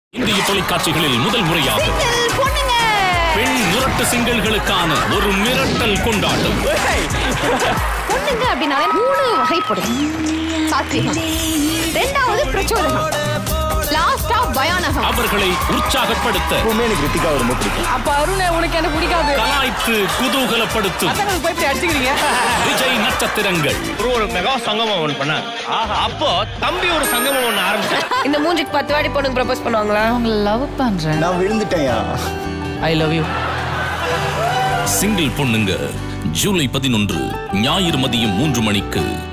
இந்திய தொலைக்காட்சிகளில் முதல் முறையாக சிங்கிள் பொண்ணுங்க பெண் முரட்டு சிங்கல்களுக்கான ஒரு மிரட்டல் கொண்டாட்டம் பொண்ணுங்க அப்படின்னாலே மூணு வகைப்படும் சாத்விகம் ரெண்டாவது பிரச்சோதனம் லாஸ்டா பயானகம் அவர்களை உற்சாகப்படுத்த எப்பவுமே எனக்கு ரித்திகா ரொம்ப பிடிக்கும் அப்ப அருண் உனக்கு என்ன பிடிக்காது கலாய்த்து குதூகலப்படுத்தும் அதான் போய் இப்படி அடிச்சுக்கிறீங்க விஜய் நட்சத்திரங்கள் ஒரு ஒரு மெகா சங்கமம் ஒன்று பண்ணாங்க அப்போ தம்பி ஒரு சங்கமம் ஒன்று ஆரம்பிச்சாங்க இந்த மூஞ்சிக்கு பத்து வாட்டி பொண்ணுங்க ப்ரப்போஸ் பண்ணுவாங்களா உங்களை லவ் பண்றேன் நான் விழுந்துட்டேன்யா ஐ லவ் யூ சிங்கிள் பொண்ணுங்க ஜூலை பதினொன்று ஞாயிறு மதியம் மூன்று மணிக்கு